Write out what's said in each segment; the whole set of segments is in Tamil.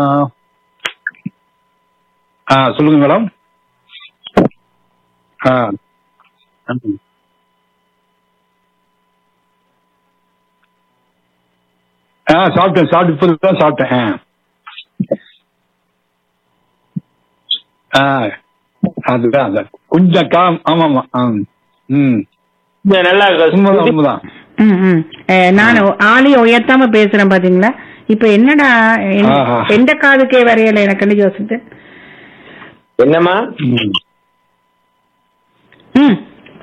ஆ சொல்லுங்க மேடம் ஆ ம். ஆ சாப்பிட்டேன் சாப்பிட்டு இப்போ தான் சாப்பிட்டேன் ஆ அதுதான் அதான் கொஞ்சம் கா ஆமாம் ஆமாம் ஆ ம் இந்த நல்லா உண்மைதான் உண்மைதான் ம், ம். அஹ், நான் ஆளைய உயர்த்தாம பேசுறேன் பாத்தீங்களா இப்ப என்னடா என்- ஆஹா. எந்த காதுக்கே வரையல எனக்கு யோசித்து என்னம்மா ம் ம்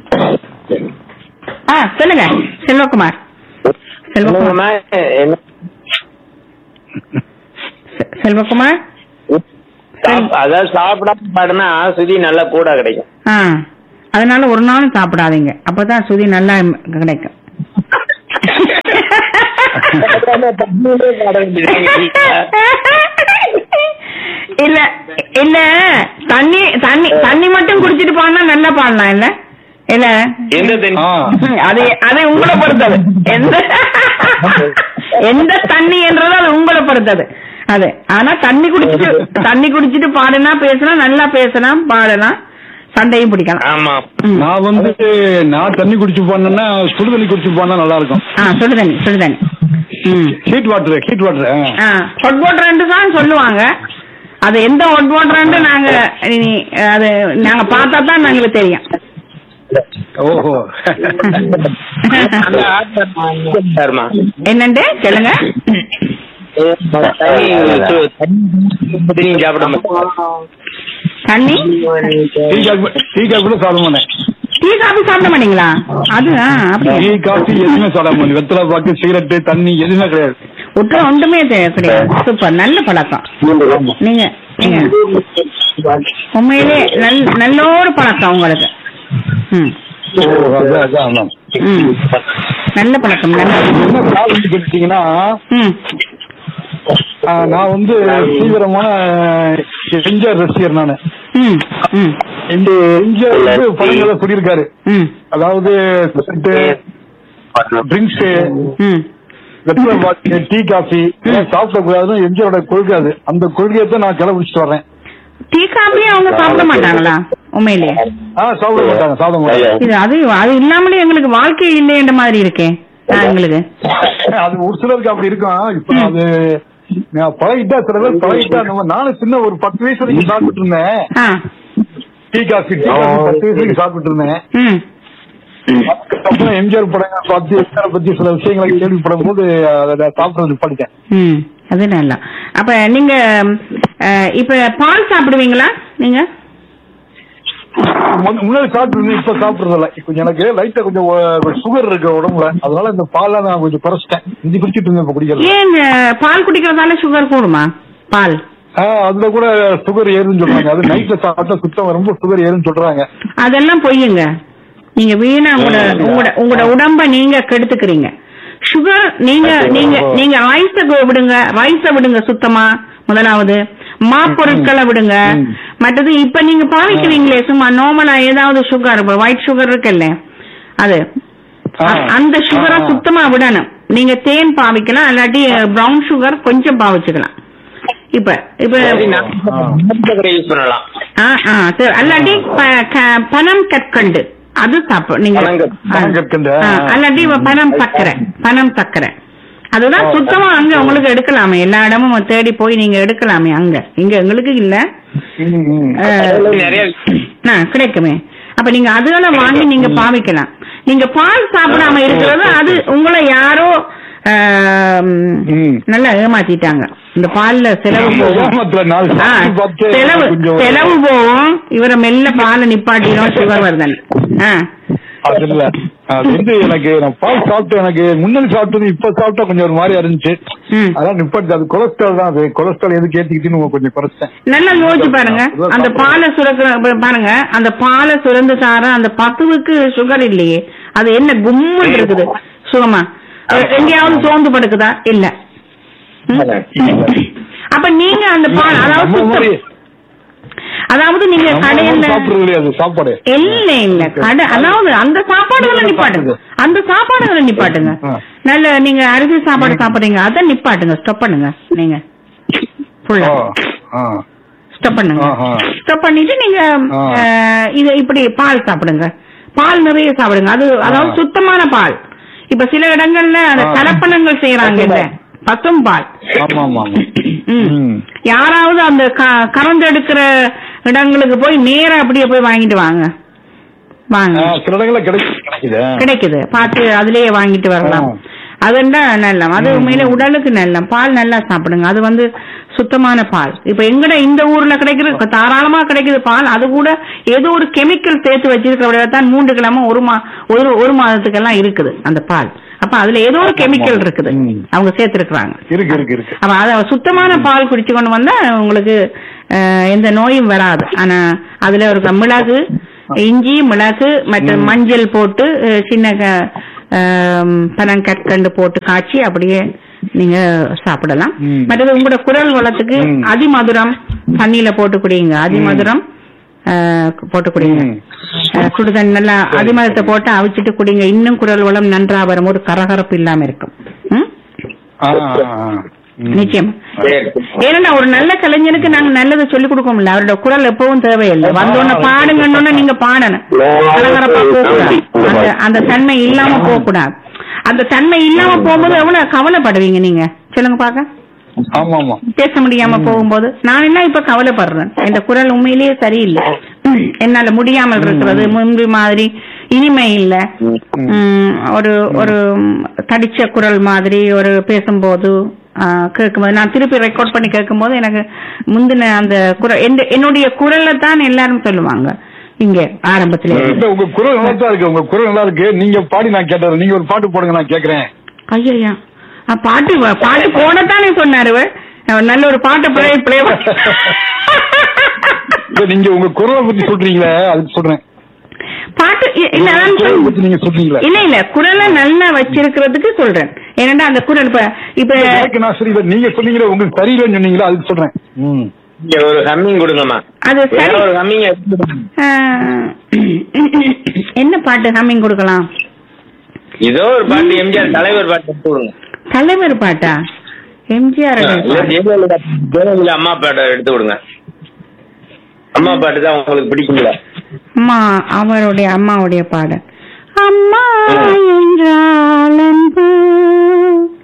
ஆ சொல்லுங்க செல்வகுமார் செல்வகுமார் என்னங்கம்மா என்ன செ- செல்வகுமார் சாப்- அதாவது சாப்பிடாம பாடுனா சுதி நல்லா கூட கிடைக்கும் ஆ அதனால ஒரு நாளும் சாப்பிடாதீங்க அப்பதான் சுதி நல்லா கிடைக்கும் இல்ல இல்ல தண்ணி தண்ணி தண்ணி மட்டும் குடிச்சிட்டு பாடினா நல்லா பாடலாம் இல்ல இல்ல எந்த தண்ணி ஆ அது அது உங்களை பொறுத்தது எந்த எந்த தண்ணி என்றது அது உங்களை பொறுத்தது அது ஆனா தண்ணி குடிச்சிட்டு தண்ணி குடிச்சிட்டு பாடுனா பேசினா நல்லா பேசலாம் பாடலாம் சண்டையும் பிடிக்கலாம் ஆமா ம். நான் வந்து நான் தண்ணி குடிச்சு போனேன்னா சுடு தண்ணி குடிச்சு போனா நல்லா இருக்கும் ஆ சுடுதண்ணி சுடுதண்ணி ம் ஹீட் வாட்டர் ஹீட் வாட்டர் ஆ ஹொட் வாட்டர் தான் சொல்லுவாங்க அது எந்த ஹொட் வாட்டர்ன்னு நாங்க இனி, அது நாங்க பார்த்தா தான் எங்களுக்கு தெரியும் ஓஹோ அந்த ஆட்டமா என்னண்டு சொல்லுங்க தண்ணி சு- தண்ணி நீங்க சாப்பிட மாட்டோம் தண்ணி டீ காஃபி டீ காஃபி கூட சாப்பிட மாட்டேன் டீ காபி சாப்பிட மாட்டீங்களா அது ஆ, டீ அப்படியா காஃபி எதுவுமே சாப்பிட மாட்டேன் வெத்தலை பாக்கு சிகரெட்டு தண்ணி எதுவுமே கிடையாது ஒட்டு ஒன்றுமே தெ- கிடையாது சூப்பர் நல்ல பழக்கம் நீங்க நீங்க உண்மையிலே நல் நல்ல ஒரு பழக்கம் உங்களுக்கு ம் ஓ, அதான், அதான், அதான். ம் நல்ல பழக்கம் நல்ல என்ன காரணம் கேட்டீங்கன்னா ம் ஆ, நான் வந்து தீவிரமான எம்ஜிஆர் ரசிகர் நானு ம் ம் இந்த எம்ஜிஆர் வந்து படங்களை சொல்லியிருக்காரு ம் அதாவது ட்ரிங்க்ஸ் ம் வெத்தலை பாக்கு டீ காஃபி சாப்பிடக்கூடாதுன்னு எம்ஜிஆரோட கொள்கை அது அந்த கொள்கையை தான் நான் கடைபிடிச்சிட்டு வரேன் டீ காபி அவங்க சாப்பிட மாட்டாங்களா உண்மையிலே ஆ சாப்பிட மாட்டாங்க சாப்பிட மாட்டாங்க இது அது அது இல்லாமலே எங்களுக்கு வாழ்க்கை இல்லைன்ற மாதிரி இருக்கே ஆ, எங்களுக்கு அது ஒரு சிலருக்கு அப்படி இருக்கும் இப்ப அது நான் பழகிட்டா சில பேர் பழகிட்டா நம்ம நானும் சின்ன ஒரு பத்து வயசு வரைக்கும் சாப்பிட்டு இருந்தேன் ஆ டீ காஃபி டீ காஃபி பத்து வயசு வரைக்கும் சாப்பிட்டு இருந்தேன் ம் அதுக்கப்புறம் எம்ஜிஆர் படங்கள் பார்த்து எம்ஜிஆர் பத்தி சில விஷயங்களை கேள்விப்படும் போது அதை சாப்பிடுறது படித்தேன் ம் அது நல்லா அப்ப நீங்க அஹ், இப்ப பால் சாப்பிடுவீங்களா நீங்க முன்ன- முன்னாடி சாப்பிட்டு இருந்தேன் இப்ப சாப்பிடுறது இல்ல கொஞ்சம் எனக்கு லைட்டா கொஞ்சம் சுகர் இருக்கு உடம்புல அதனால இந்த பாலை நான் கொஞ்சம் குறைச்சிட்டேன் இஞ்சி குடிச்சிட்டு இருந்தேன் இப்ப குடிக்கிறது ஏன் அஹ், பால் குடிக்கிறதால சுகர் கூடுமா பால் ஆ, அதுல கூட சுகர் ஏறுன்னு சொல்றாங்க அது நைட்ல சாப்பிட்டா சுத்தம் ரொம்ப சுகர் ஏறுன்னு சொல்றாங்க அதெல்லாம் பொய்யுங்க நீங்க வீணா உங்களோட உங்களோட உங்களோட உடம்ப நீங்க கெடுத்துக்கிறீங்க சுகர் நீங்க நீங்க நீங்க ஐஸ விடுங்க ரைஸ விடுங்க சுத்தமா முதலாவது மாப்பொருட்களை விடுங்க மற்றது இப்ப நீங்க பாவிக்கிறீங்களே சும்மா நார்மலா ஏதாவது சுகர் ஒயிட் சுகர் இருக்குல்ல அது ஆ. அ- அந்த சுகரை ஆ. சுத்தமா விடணும் நீங்க தேன் பாவிக்கலாம் இல்லாட்டி பிரவுன் சுகர் கொஞ்சம் பாவிச்சுக்கலாம் இப்ப இப்ப யூஸ் பண்ணலாம் ஆ, ஆ, சரி. அல்லாட்டி ப- க- பனம் கற்கண்டு அது சாப்பிடும் நீங்க பனங்கற்- ஆ. பனங்கற்கண்டு, ஆ, ஆ. அல்லாட்டி பனம் சக்கரை பனம் சக்கரை அதுதான் ஆ. சுத்தமா அங்க உங்களுக்கு எடுக்கலாமே எல்லா இடமும் தேடி போய் நீங்க எடுக்கலாமே அங்க இங்க எங்களுக்கு இல்ல ம், ம். ஆ, நிறைய ஆ, கிடைக்குமே அப்ப நீங்க அதெல்லாம் வாங்கி நீங்க பாவிக்கலாம் நீங்க பால் சாப்பிடாம இருக்கிறது அது உங்களை யாரோ ஆம், ம். நல்லா ஏமாத்திட்டாங்க இந்த பால்ல செலவு போகும் ஏமாத்துல நாலு ஆ, சாப்பிட்டு பார்த்து செலவு கொஞ்சம் செலவு போகும் இவரை மெல்ல பாலை நிப்பாட்டிடும் சுகர் வருதன் ஆ அது இல்ல அது வந்து எனக்கு நான் பால் சாப்பிட்டு எனக்கு முன்னாடி சாப்பிட்டது இப்ப சாப்பிட்டா கொஞ்சம் ஒரு மாதிரி இருந்துச்சு ம். அதான் நிப்பாட்டு அது கொலஸ்ட்ரால் தான் அது கொலஸ்ட்ரால் எதுக்கு ஏத்திக்கிட்டுன்னு கொஞ்சம் குறைச்சிட்டேன் நல்லா யோசிச்சு பாருங்க அந்த பாலை சுரக்கிற ப- பாருங்க அந்த பாலை சுரந்து சார அந்த பசுவுக்கு சுகர் இல்லையே அது என்ன கும்முன்னு இருக்குது சுகமா அஹ் எங்கேயாவது சோர்ந்து படுக்குதா இல்ல ம்? அப்ப நீங்க அந்த பால் அதாவது நம்ம மாதிரி சுத்தம் அதாவது நீங்க நம்ம மாதிரி கடையில சாப்பிடுறது கிடையாது சாப்பாடு இல்ல இல்ல கடை அதாவது அந்த சாப்பாடுகளை நிப்பாட்டுங்க அந்த சாப்பாடுகளை நிப்பாட்டுங்க ஆ. நல்ல நீங்க அரிசி சாப்பாடு சாப்பிடுறீங்க அதை நிப்பாட்டுங்க ஸ்டாப் பண்ணுங்க நீங்க ஃபுல்லா ஆ, ஆ. ஸ்டப் பண்ணுங்க ஆஹா. ஸ்டப் பண்ணிட்டு நீங்க ஆ. அஹ், இது இப்படி பால் சாப்பிடுங்க பால் நிறைய சாப்பிடுங்க அது அதாவது ஆ. சுத்தமான பால் இப்ப சில இடங்கள்ல அந்த ஆ. கலப்பணங்கள் செய்யறாங்க இல்ல பசும் பால் ஆமா ஆமா ஆமா ம். ம். யாராவது அந்த க- கறந்து எடுக்கிற இடங்களுக்கு போய் நேரா அப்படியே போய் வாங்கிட்டு வாங்க வாங்க ஆ, சில இடங்கள்ல கிடைக்குது கிடைக்குது கிடைக்குது பார்த்து அதுலயே வாங்கிட்டு வரலாம் ஆ. அதுண்டா நல்லம் அது ம், உண்மையில ம். உடலுக்கு நல்லம் பால் நல்லா சாப்பிடுங்க அது வந்து சுத்தமான பால் இப்ப எங்கட இந்த ஊர்ல கிடைக்கிறது தாராளமா கிடைக்குது பால் அது கூட ஏதோ ஒரு கெமிக்கல் சேர்த்து வச்சிருக்கிறவங்க தான் மூன்று கிழமை ஒரு மா ஒரு ஒரு மாதத்துக்கெல்லாம் இருக்குது அந்த பால் அப்ப அதுல ஏதோ ஒரு கெமிக்கல் இருக்குது ம். அவங்க சேர்த்திருக்கிறாங்க இருக்கு இருக்கு இருக்கு அப்ப அத சுத்தமான பால் குடிச்சு கொண்டு வந்தா உங்களுக்கு அஹ், எந்த நோயும் வராது ஆனா அதுல ஒரு மிளகு இஞ்சி மிளகு மற்றும் மஞ்சள் போட்டு அஹ், சின்ன க- ஆம், பனங்கற்கண்டு போட்டு காய்ச்சி அப்படியே நீங்க சாப்பிடலாம் ம். மற்றது உங்களோட குரல் வளத்துக்கு ம். அதிமதுரம் தண்ணியில போட்டு குடிங்க அதிமதுரம் அஹ், போட்டு குடிங்க ம். அஹ், சுடுதண்ணி நல்லா அதிமதுரத்தை போட்டு அவிச்சிட்டு குடிங்க இன்னும் குரல் வளம் நன்றா வரும் ஒரு கரகரப்பு இல்லாம இருக்கும் ம்? ஆ, ஆ, ஆ. ம். நிச்சயம் சரி ஏன்னா ஒரு நல்ல கலைஞனுக்கு நாங்க நல்லதை சொல்லிக் கொடுக்கோம்ல அவரோட குரல் எப்பவும் தேவையில்லை வந்தோடனே பாடுங்கன்னு நீங்க பாடணும் கலகரப்பா போகக்கூடாது அந்த அந்த தன்மை இல்லாம போகக்கூடாது அந்த தன்மை இல்லாம போகும்போது எவ்வளவு கவலைப்படுவீங்க நீங்க சொல்லுங்க பாக்க ஆமா ஆமா பேச முடியாம போகும்போது நான் என்ன இப்ப கவலைப்படுறேன் இந்த குரல் உண்மையிலேயே சரியில்லை என்னால முடியாமல் இருக்கிறது முன்பு மாதிரி இனிமை இல்ல உம், ஒரு ஒரு தடிச்ச குரல் மாதிரி ஒரு பேசும்போது ஆ, கேட்கும்போது நான் திருப்பி ரெக்கார்ட் பண்ணி கேட்கும்போது எனக்கு முந்தின அந்த குரல் எந்த- என்னுடைய குரலை தான் எல்லாரும் சொல்லுவாங்க இங்க ஆரம்பத்துல இல்ல, உங்க குரல் நல்லா தான் இருக்கு உங்க குரல் நல்லா இருக்கு நீங்க பாடி நான் கேட்டது நீங்க ஒரு பாட்டு போடுங்க நான் கேக்குறேன் ஐயா பாட்டு வ- பாட்டு போடத்தானே சொன்னாரு இவர். அவர் நல்ல ஒரு பாட்டு பிளே பிளே இல்ல, நீங்க உங்க குரலை பத்தி சொல்றீங்களே அதுக்கு சொல்றேன் பாட்டு இ- இல்ல நான் குரலை சொல்ல- பத்தி நீங்க சொல்றீங்களே இல்ல இல்ல குரலை நல்லா வச்சிருக்கிறதுக்கு சொல்றேன் ஏன்னா அந்த குரல் இப்ப இப்ப எனக்கு நான் சரி இல்ல, நீங்க சொன்னீங்களே உங்களுக்கு சரியில்லைன்னு சொன்னீங்களா அதுக்கு சொல்றேன் ம். இங்க ஒரு ஹம்மிங் கொடுங்கம்மா அது வேற சரி ஒரு ஹம்மிங் ஆ, என்ன பாட்டு ஹம்மிங் கொடுக்கலாம் ஏதோ ஒரு பாட்டு எம்ஜிஆர் தலைவர் பாட்டு எடுத்து கொடுங்க தலைவர் பாட்டா எம்ஜிஆர் இல்ல ஜெயலலிதா ஜெயலலிதா அம்மா பாட்டை எடுத்து கொடுங்க அம்மா பாட்டு தான் உங்களுக்கு பிடிக்குங்களா அம்மா அவருடைய அம்மாவுடைய பாடல் அம்மா என்றால் அன்பு